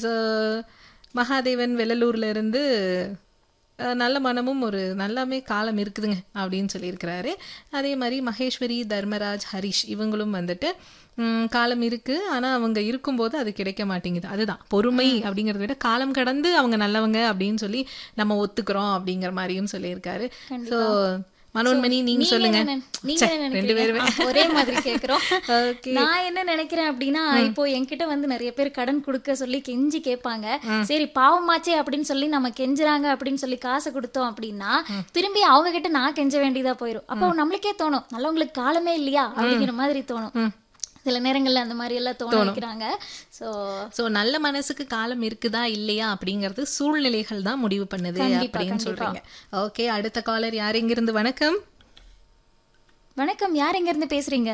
So Mahadevan வெள்ளலூர்ல இருந்து அஹ், நல்ல மனமும் ஒரு நல்லாமே காலம் இருக்குதுங்க அப்படின்னு சொல்லியிருக்கிறாரு அதே மாதிரி மகேஸ்வரி தர்மராஜ் ஹரிஷ் இவங்களும் வந்துட்டு ம், காலம் இருக்கு ஆனா அவங்க இருக்கும்போது அது கிடைக்க மாட்டேங்குது அதுதான் பொறுமை அப்படிங்கறத விட காலம் கடந்து அவங்க நல்லவங்க அப்படின்னு சொல்லி நம்ம ஒத்துக்கிறோம் அப்படிங்கிற மாதிரியும் சொல்லியிருக்காரு ஸோ மனோன்மணி நீங்க சொல்லுங்க என்ன நினை- நீங்க ச்சே, என்ன ரெண்டு நினைக்கிறீங்க? பேருமே ஆ, ஒரே மாதிரி கேக்குறோம் Okay. நான் என்ன நினைக்கிறேன் அப்படின்னா இப்போ என்கிட்ட வந்து நிறைய பேர் கடன் கொடுக்க சொல்லி கெஞ்சி கேட்பாங்க சரி பாவமாச்சே அப்படின்னு சொல்லி நம்ம கெஞ்சுறாங்க அப்படின்னு சொல்லி காசு கொடுத்தோம் அப்படின்னா திரும்பி அவங்க கிட்ட நான் கெஞ்ச வேண்டியதா போயிரும் அப்போ நம்மளுக்கே தோணும் நல்லவங்களுக்கு காலமே இல்லையா அப்படிங்கிற மாதிரி தோணும் சில நேரங்கள்ல அந்த மாதிரி எல்லாம் தோண வைக்கிறாங்க சோ சோ நல்ல மனசுக்கு காலம் இருக்குதா இல்லையா அப்படிங்கறது சூழ்நிலைகள் தான் முடிவு பண்ணுது கண்டிப்பா, அப்படின்னு கண்டிப்பா. சொல்றீங்க ஓகே அடுத்த காலர் யார் இங்கிருந்து வணக்கம் வணக்கம் யார் எங்க இருந்து பேசுறீங்க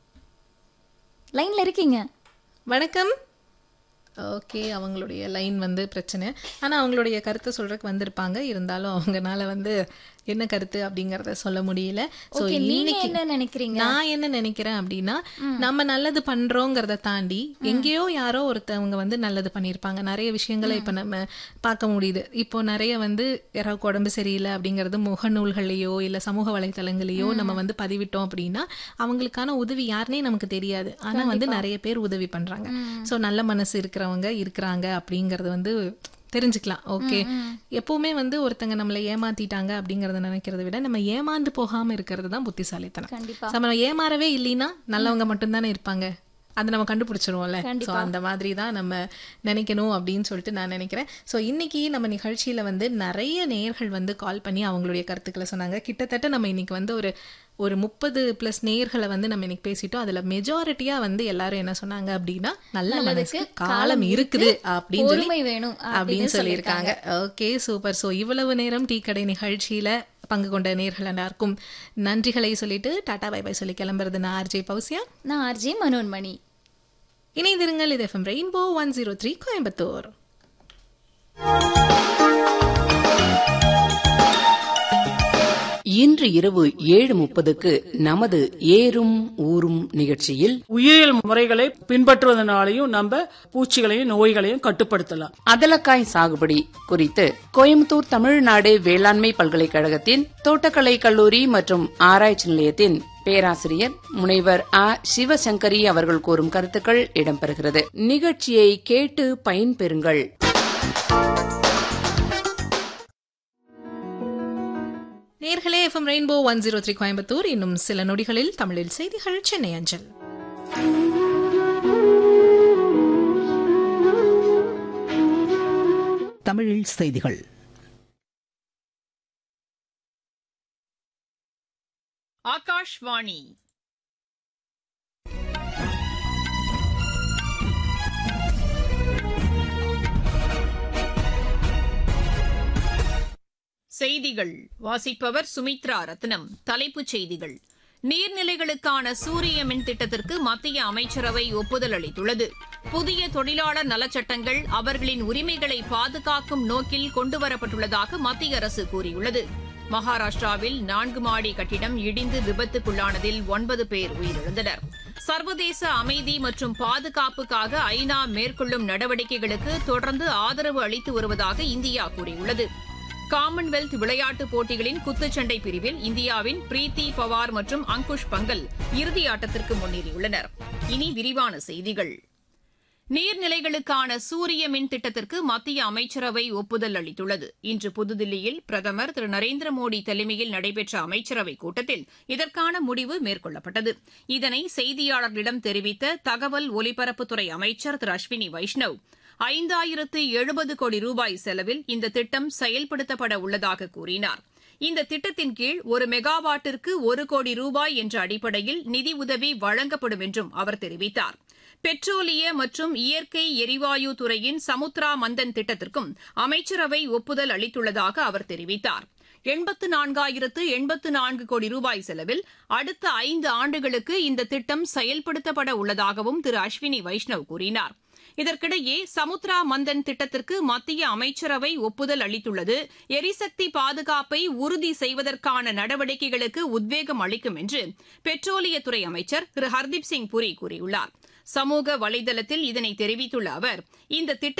லைன்ல இருக்கீங்க வணக்கம் ஓகே அவங்களுடைய லைன் வந்து பிரச்சனை ஆனா அவங்களுடைய கருத்தை சொல்றதுக்கு வந்திருப்பாங்க இருந்தாலும் அவங்கனால வந்து என்ன கருத்து அப்படிங்கறத சொல்ல முடியல சோ ஓகே நீங்க இன்னைக்கு என்ன நினைக்கிறீங்க நான் என்ன நினைக்கிறேன் அப்படின்னா நம்ம நல்லது பண்றோங்கிறத தாண்டி எங்கேயோ யாரோ ஒருத்தவங்க வந்து நல்லது பண்ணியிருப்பாங்க நிறைய விஷயங்களை இப்ப நம்ம பார்க்க முடியுது இப்போ நிறைய வந்து யாராவது உடம்பு சரியில்லை அப்படிங்கிறது முகநூல்கள்லயோ இல்ல சமூக வலைத்தளங்களையோ நம்ம வந்து பதிவிட்டோம் அப்படின்னா அவங்களுக்கான உதவி யாருனே நமக்கு தெரியாது ஆனா வந்து நிறைய பேர் உதவி பண்றாங்க சோ நல்ல மனசு இருக்கிறவங்க இருக்கிறாங்க அப்படிங்கறது வந்து தெரிஞ்சுக்கலாம் ஓகே எப்பவுமே வந்து ஒருத்தங்க நம்மளை ஏமாத்திட்டாங்க அப்படிங்கறத நினைக்கிறத விட நம்ம ஏமாந்து போகாம இருக்கிறது தான் புத்திசாலித்தனம் கண்டிப்பா So, நம்ம ஏமாறவே இல்லைன்னா நல்லவங்க மட்டும்தானே இருப்பாங்க அதை நம்ம கண்டுபிடிச்சிருவோம்ல ஸோ அந்த மாதிரி தான் நம்ம நினைக்கணும் அப்படின்னு சொல்லிட்டு நான் நினைக்கிறேன் ஸோ இன்னைக்கு நம்ம நிகழ்ச்சியில வந்து நிறைய நேயர்கள் வந்து கால் பண்ணி அவங்களுடைய கருத்துக்களை சொன்னாங்க கிட்டத்தட்ட நம்ம இன்னைக்கு வந்து ஒரு ஒரு முப்பது பிளஸ் நேயர்களை வந்து நம்ம இன்னைக்கு பேசிட்டோம் அதுல மெஜாரிட்டியா வந்து எல்லாரும் என்ன சொன்னாங்க அப்படின்னா நல்ல மனசுக்கு காலம் இருக்குது அப்படின்னு சொல்லி பொறுமை வேணும் அப்படின்னு சொல்லியிருக்காங்க ஓகே சூப்பர் ஸோ இவ்வளவு நேரம் டீ கடை நிகழ்ச்சியில பங்கு கொண்ட நேர்கள் எல்லாருக்கும் நன்றிகளை சொல்லிட்டு டாடா பை பை சொல்லி கிளம்புறது நான் ஆர்ஜே பவுசியா நான் ஆர்ஜே மனோன்மணி இணைந்திருங்கள் இது FM Rainbow one zero three Coimbatore இன்று இரவு ஏழு முப்பதுக்கு நமது ஏறும் ஊரும் நிகழ்ச்சியில் உயிரியல் முறைகளை பின்பற்றுவதனாலையும் நம்ம பூச்சிகளையும் நோய்களையும் கட்டுப்படுத்தலாம் அதலக்காய் சாகுபடி குறித்து கோயம்புத்தூர் தமிழ்நாடு வேளாண்மை பல்கலைக்கழகத்தின் தோட்டக்கலை கல்லூரி மற்றும் ஆராய்ச்சி நிலையத்தின் பேராசிரியர் முனைவர் ஆ சிவசங்கரி அவர்கள் கூறும் கருத்துக்கள் இடம்பெறுகிறது நிகழ்ச்சியை கேட்டு பயன்பெறுங்கள் நேர்களே FM Rainbow one zero three Coimbatore இன்னும் சில நொடிகளில் தமிழில் செய்திகள் சென்னை அஞ்சல் தமிழில் செய்திகள் ஆகாஷ்வாணி செய்திகள் வாசிப்பவர் சுமித்ரா ரத்னம் தலைப்புச் செய்திகள் நீர்நிலைகளுக்கான சூரிய மின் திட்டத்திற்கு மத்திய அமைச்சரவை ஒப்புதல் அளித்துள்ளது புதிய தொழிலாளர் நலச்சட்டங்கள் அவர்களின் உரிமைகளை பாதுகாக்கும் நோக்கில் கொண்டுவரப்பட்டுள்ளதாக மத்திய அரசு கூறியுள்ளது மகாராஷ்டிராவில் நான்கு மாடி கட்டிடம் இடிந்து விபத்துக்குள்ளானதில் ஒன்பது பேர் உயிரிழந்தனர் சர்வதேச அமைதி மற்றும் பாதுகாப்புக்காக ஐநா மேற்கொள்ளும் நடவடிக்கைகளுக்கு தொடர்ந்து ஆதரவு அளித்து வருவதாக இந்தியா கூறியுள்ளது காமன்வெல்த் விளையாட்டுப் போட்டிகளின் குத்துச்சண்டை பிரிவில் இந்தியாவின் பிரீத்தி பவார் மற்றும் அங்குஷ் பங்கல் இறுதி ஆட்டத்திற்கு முன்னேறியுள்ளனர் இனி விரிவான செய்திகள் நீர்நிலைகளுக்கான சூரிய மின் திட்டத்திற்கு மத்திய அமைச்சரவை ஒப்புதல் அளித்துள்ளது இன்று புதுதில்லியில் பிரதமர் திரு நரேந்திர மோடி தலைமையில் நடைபெற்ற அமைச்சரவைக் கூட்டத்தில் இதற்கான முடிவு மேற்கொள்ளப்பட்டது இதனை செய்தியாளர்களிடம் தெரிவித்த தகவல் ஒலிபரப்புத்துறை அமைச்சர் திரு அஸ்வினி வைஷ்ணவ் ஐந்தாயிரத்து எழுபது கோடி ரூபாய் செலவில் இந்த திட்டம் செயல்படுத்தப்பட உள்ளதாக கூறினார் இந்த திட்டத்தின் கீழ் ஒரு மெகாவாட்டிற்கு ஒரு கோடி ரூபாய் என்ற அடிப்படையில் நிதி உதவி வழங்கப்படும் என்றும் அவர் தெரிவித்தார் பெட்ரோலிய மற்றும் இயற்கை எரிவாயு துறையின் சமுத்ரா மந்தன் திட்டத்திற்கும் அமைச்சரவை ஒப்புதல் அளித்துள்ளதாக அவர் தெரிவித்தார் எண்பத்து நான்காயிரத்து எண்பத்து நான்கு கோடி ரூபாய் செலவில் அடுத்த ஐந்து ஆண்டுகளுக்கு இந்த திட்டம் செயல்படுத்தப்பட உள்ளதாகவும் திரு அஸ்வினி வைஷ்ணவ் கூறினார் இதற்கிடையே சமுத்ரா மந்தன் திட்டத்திற்கு மத்திய அமைச்சரவை ஒப்புதல் அளித்துள்ளது எரிசக்தி பாதுகாப்பை உறுதி செய்வதற்கான நடவடிக்கைகளுக்கு உத்வேகம் அளிக்கும் என்று பெட்ரோலியத்துறை அமைச்சர் திரு ஹர்தீப் சிங் புரி கூறியுள்ளார் சமூக வலைதளத்தில் இதனை தெரிவித்துள்ள அவர் இந்த திட்ட